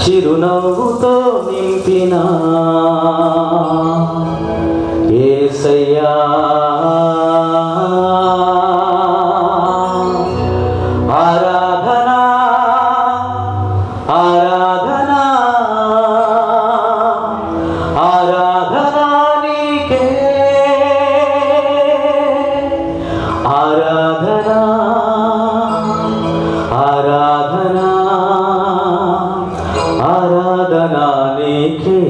చిరునవ్వుతో నింపిన ఏసయ్యా ఆరాధనా ఆరాధనా ఆరాధనా నీకే ఆరాధనా ఆరాధనా ఆరాధనా నీకే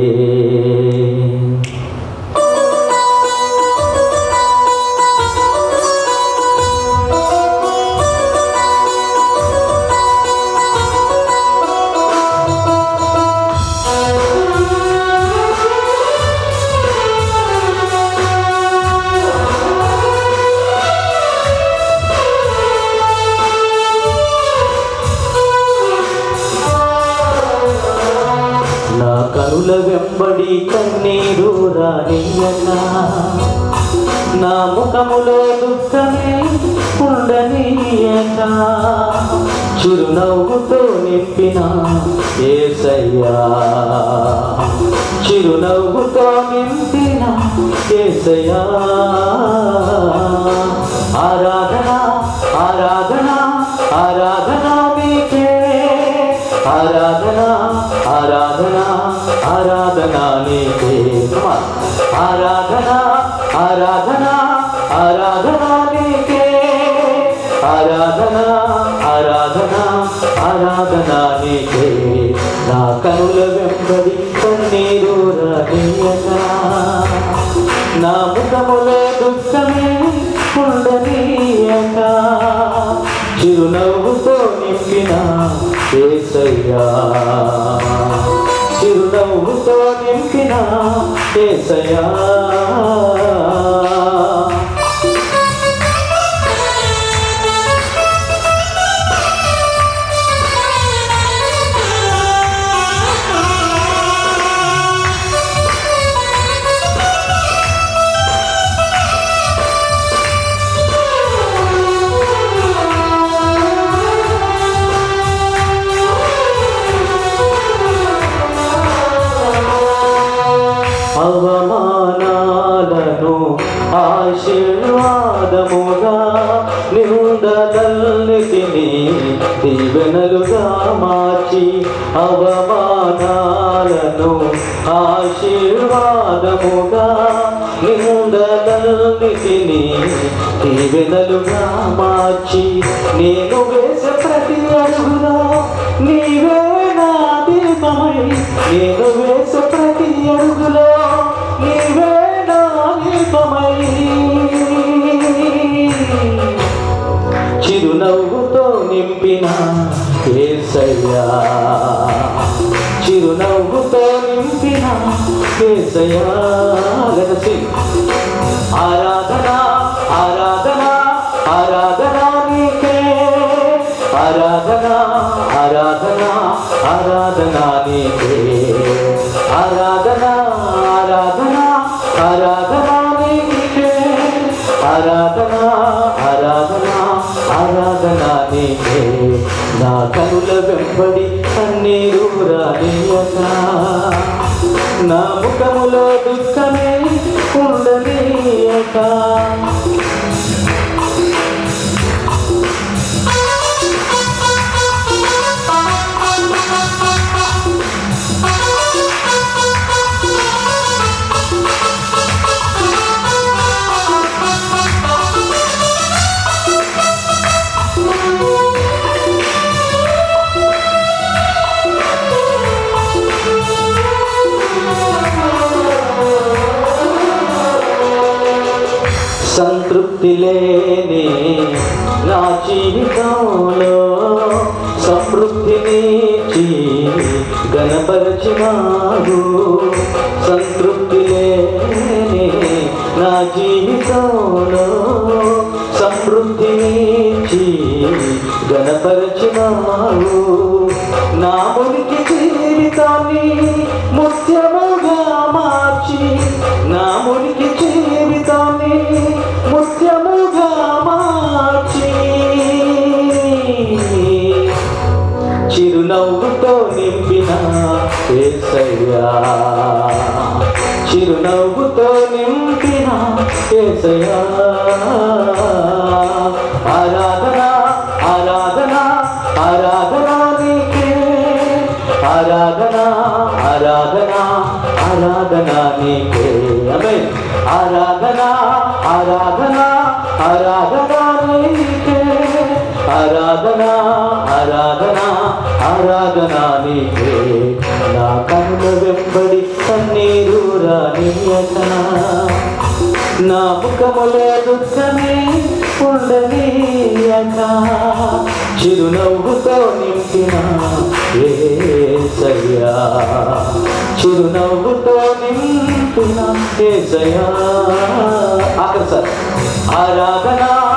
నా కనుల వెంబడి కన్నీరు రానియనా నా ముఖములో దుఃఖమే ఉండనీయక చిరునవ్వుతో నింపిన ఏసయ్యా చిరునవ్వుతో నింపిన ఏసయ్యా ఆరాధన ఆరాధన ఆరాధన మీకే ఆరాధన ఆరాధన ఆరాధన నీకే Come on. ఆరాధన ఆరాధన ఆరాధన నీకే ఆరాధన ఆరాధన ఆరాధన నీకే నా కనుల వెంబడి కన్నీరు రానియక నా ముఖములో దుఃఖమే ఉండనీయక చిరునవ్వుతో నింపిన ఏసయ్యా చిరునవ్వుతో నింపిన ఏసయ్యా అవమానాలను ఆశీర్వాదముగా నిందలన్నిటినీ దీవెనలుగా మార్చి అవమానాలను ఆశీర్వాదముగా నిందలన్నిటినీ దీవెనలుగా మార్చి నేను వేసే ప్రతి అడుగులో నీవే నా దీపమై నేను వేసే ప్రతి అడుగులో నీవే నా దీపమై చిరునవ్వుతో నింపిన ఏసయ్యా చిరునవ్వుతో నింపిన ఏసయ్యా లెగసి ఆరాధన ఆరాధన ఆరాధన నీకే ఆరాధన ఆరాధన ఆరాధన నీకే ఆరాధన ఆరాధన ఆరాధన నీకే ఆరాధన ఆరాధన ఆరాధన నీకే నా కనుల వెంబడి కన్నీరు రానియక నా ముఖములో దుఃఖమే ఉండనీయక సంతృప్తి లేని నా జీవితంలో సమృద్ధినిచ్చి గణపరచినాడు సంతృప్తి లేని నా జీవితంలో సమృద్ధినిచ్చి గణపరచినాడు నా మునికి జీవితాన్ని ముత్యముగా మార్చి నా మునికి జీవితాన్ని ముత్యముగా మార్చి చిరునవ్వుతో నింపిన ఏసయ్యా చిరునవ్వుతో నింపిన ఏసయ్యా ఆరాధన ఆరాధన ఆరాధన నీకే ఆరాధన ఆరాధన ఆరాధన నీకే అమే ఆరాధన ఆరాధన ఆరాధన నీకే ఆరాధన ఆరాధన ఆరాధన నీకే నా కన్నుల వెంబడి కన్నీరు రానియక నా ముఖములే దుఃఖమే ఉండనీయక చిరునవ్వుతో నింపిన ఏసయ్యా చిరునవ్వుతో నింపిన ఏసయ్యా ఆఖరి సార్ ఆరాధన